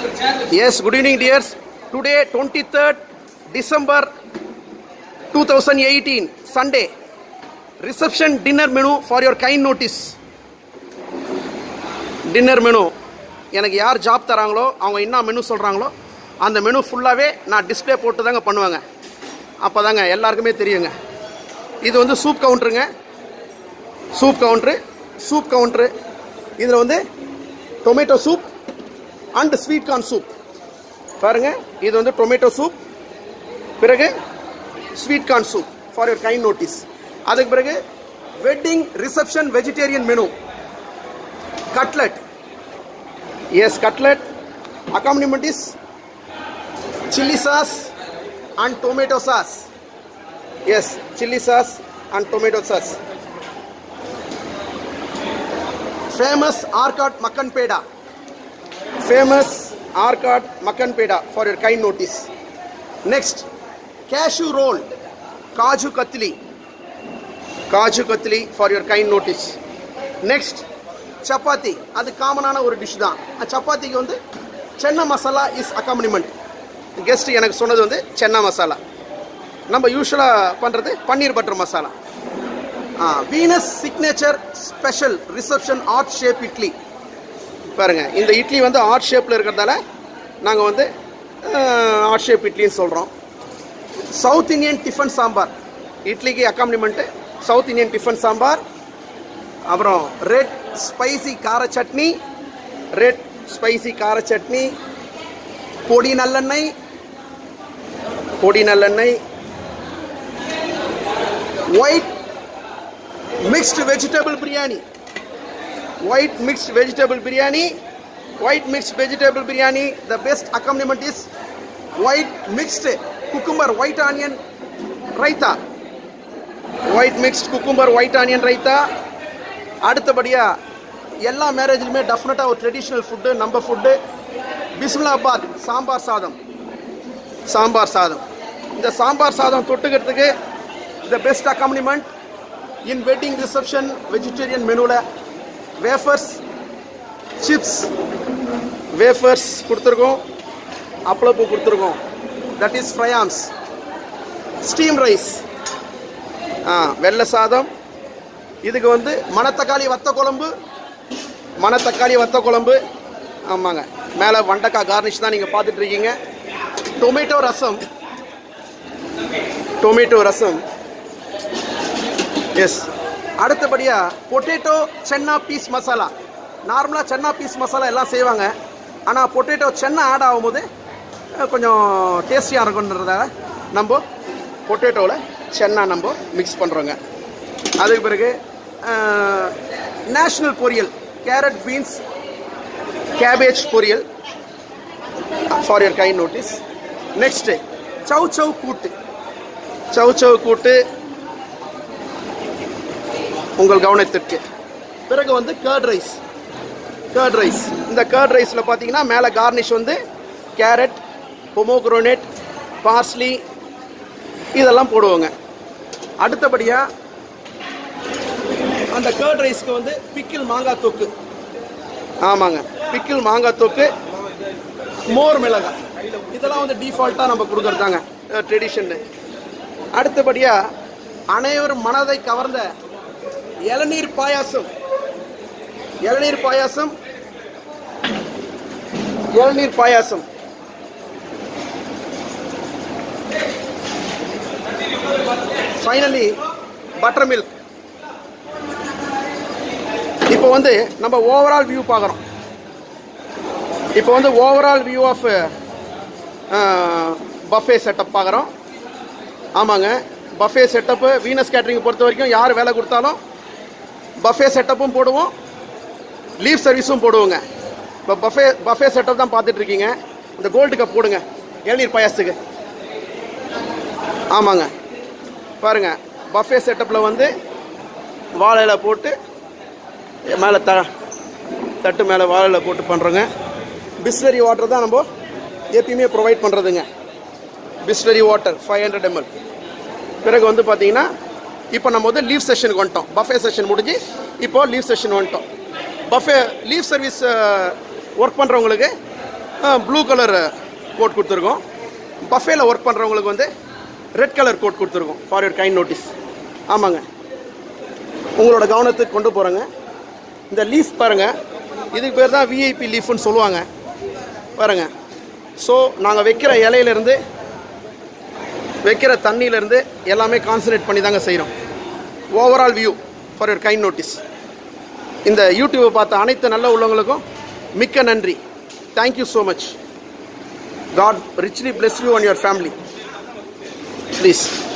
Yes, good evening, dears. Today, 23rd December 2018, Sunday. Reception dinner menu for your kind notice. Dinner menu எனக்கு யார் job தராங்களோ அவங்க என்ன menu சொல்கிறாங்களோ அந்த menu ஃபுல்லாகவே நான் டிஸ்ப்ளே போட்டு தாங்க பண்ணுவேங்க அப்போ தாங்க எல்லாருக்குமே தெரியுங்க இது வந்து சூப் கவுண்ட்ருங்க சூப் கவுண்ட்ரு சூப் கவுண்ட்ரு இதில் வந்து tomato soup and sweet corn soup பாருங்க இது வந்து டொமேட்டோ சூப் பிறகு sweet corn soup for your kind notice அதுக்கு பிறகு wedding reception vegetarian menu cutlet yes cutlet accompaniment is chili sauce and tomato sauce yes chili sauce and tomato sauce famous arcot makkan peda famous arcot makkan peda for your kind notice next cashew roll kaju katli kaju katli for your kind notice next chapati அது காமனான ஒரு dish தான் அந்த சப்பாத்திக்கு வந்து chana masala is accompaniment guest எனக்கு சொன்னது வந்து சென்னா மசாலா நம்ம யூஸ்வலாக பண்ணுறது பன்னீர் பட்டர் மசாலா ஆ Venus signature special reception art shape idli பாருங்க இந்த இட்லி வந்து ஆர்ட் ஷேப்பில் இருக்கிறதால நாங்கள் வந்து ஆர்ட் ஷேப் இட்லின்னு சொல்கிறோம் சவுத் இந்தியன் டிஃபன் சாம்பார் இட்லிக்கு accompaniment South Indian tiffin sambar அப்புறம் ரெட் ஸ்பைசி கார சட்னி ரெட் ஸ்பைசி கார சட்னி பொடி நல்லெண்ணெய் பொடி நல்லெண்ணெய் white mixed vegetable biryani white mixed vegetable biryani white mixed vegetable biryani the best accompaniment is white mixed cucumber white onion raita white mixed cucumber white onion raita அடுத்தபடியாக எல்லா மேரேஜ்லையுமே டெஃபினட்டாக ஒரு ட்ரெடிஷ்னல் ஃபுட்டு நம்ம ஃபுட்டு பிஸ்மிலாபாத் சாம்பார் சாதம் சாம்பார் சாதம் இந்த சாம்பார் சாதம் தொட்டுக்கிறதுக்கு the best accompaniment in wedding reception vegetarian மெனுவில் வேஃபர்ஸ் சிப்ஸ் வேஃபர்ஸ் கொடுத்துருக்கோம் அப்பளப்பூ கொடுத்துருக்கோம் that is fryums steam rice ஆ வெள்ளை சாதம் இதுக்கு வந்து மணத்தக்காளி வத்த குழம்பு மணத்தக்காளி வத்த குழம்பு ஆமாங்க மேலே வண்டக்காய் கார்னிஷ் தான் நீங்கள் பார்த்துட்டு இருக்கீங்க tomato rasam tomato rasam yes அடுத்தபடியாக பொட்டேட்டோ சென்னா பீஸ் மசாலா நார்மலாக சென்னா பீஸ் மசாலா எல்லாம் செய்வாங்க ஆனால் பொட்டேட்டோ சென்னா ஆட் ஆகும்போது அஹ், கொஞ்சம் டேஸ்டியாக இருக்குன்றதால நம்ம பொட்டேட்டோவில் சென்னா நம்ம மிக்ஸ் பண்ணுறோங்க அதுக்கு பிறகு நேஷ்னல் பொரியல் கேரட் பீன்ஸ் கேபேஜ் பொரியல் for your kind notice next chow chow கூட்டு சவ் சவ் கூட்டு உங்கள் கவனத்திற்கு பிறகு வந்து கர்ட் ரைஸ் கர்ட் ரைஸ் இந்த கர்ட் ரைஸில் பார்த்தீங்கன்னா மேலே கார்னிஷ் வந்து கேரட் பொமோக்ரோனேட் பார்ஸ்லி இதெல்லாம் போடுவோங்க அடுத்தபடியாக அந்த கர்ட் ரைஸ்க்கு வந்து பிக்கில் மாங்காய் தொக்கு ஆமாங்க பிக்கில் மாங்காய் தொக்கு மோர் மிளகாய் இதெல்லாம் வந்து டிஃபால்ட்டாக நம்ம கொடுக்குறதாங்க ட்ரெடிஷன்னு அடுத்தபடியாக அனைவரும் மனதை கவர்ந்த இளநீர் பாயாசம் இளநீர் பாயாசம் இளநீர் பாயாசம் ஃபைனலி பட்டர் மில்க் இப்போ வந்து நம்ம ஓவரால் வியூ பார்க்குறோம் இப்போ வந்து overall view of buffet setup பார்க்குறோம் ஆமாங்க பஃபே செட்டப்பு வீனஸ் கேட்ரிங் பொறுத்த வரைக்கும் யார் வேலை கொடுத்தாலும் பஃபே செட்டப்பும் போடுவோம் லீவ் சர்வீஸும் போடுவோங்க இப்போ பஃபே பஃபே செட்டப் தான் பார்த்துட்டு இருக்கீங்க இந்த கோல்டு கப் போடுங்க இளநீர் பாயாசத்துக்கு ஆமாங்க பாருங்க பஃபே செட்டப்பில் வந்து வாழையில போட்டு மேலே த தட்டு மேலே வாழையில போட்டு பண்ணுறோங்க பிஸ்லரி வாட்டர் தான் நம்ம எப்பயுமே ப்ரொவைட் பண்ணுறதுங்க Bisleri water five hundred ML பிறகு வந்து பார்த்தீங்கன்னா இப்போ நம்ம வந்து லீவ் செஷனுக்கு வந்துட்டோம் பஃபே செஷன் முடிஞ்சு இப்போ லீவ் செஷன் வந்துட்டோம் பஃபே லீவ் சர்வீஸ் ஒர்க் பண்ணுறவங்களுக்கு ப்ளூ கலர் கோட் கொடுத்துருக்கோம் பஃபேல ஒர்க் பண்ணுறவங்களுக்கு வந்து ரெட் கலர் கோட் கொடுத்துருக்கோம் ஃபார் யுவர் கைண்ட் நோட்டீஸ் ஆமாங்க உங்களோட கவனத்துக்கு கொண்டு போகிறேங்க இந்த லீஃப் பாருங்கள் இதுக்கு பேர் தான் விஐபி லீஃப்னு சொல்லுவாங்க பாருங்க ஸோ நாங்கள் வைக்கிற இலையிலேருந்து வைக்கிற தண்ணியிலேருந்து எல்லாமே கான்சன்ட்ரேட் பண்ணி தாங்க செய்கிறோம் overall view for your kind notice இந்த யூடியூப்பை பார்த்த அனைத்து நல்ல உள்ளவங்களுக்கும் மிக்க நன்றி thank you so much God richly bless you and your family please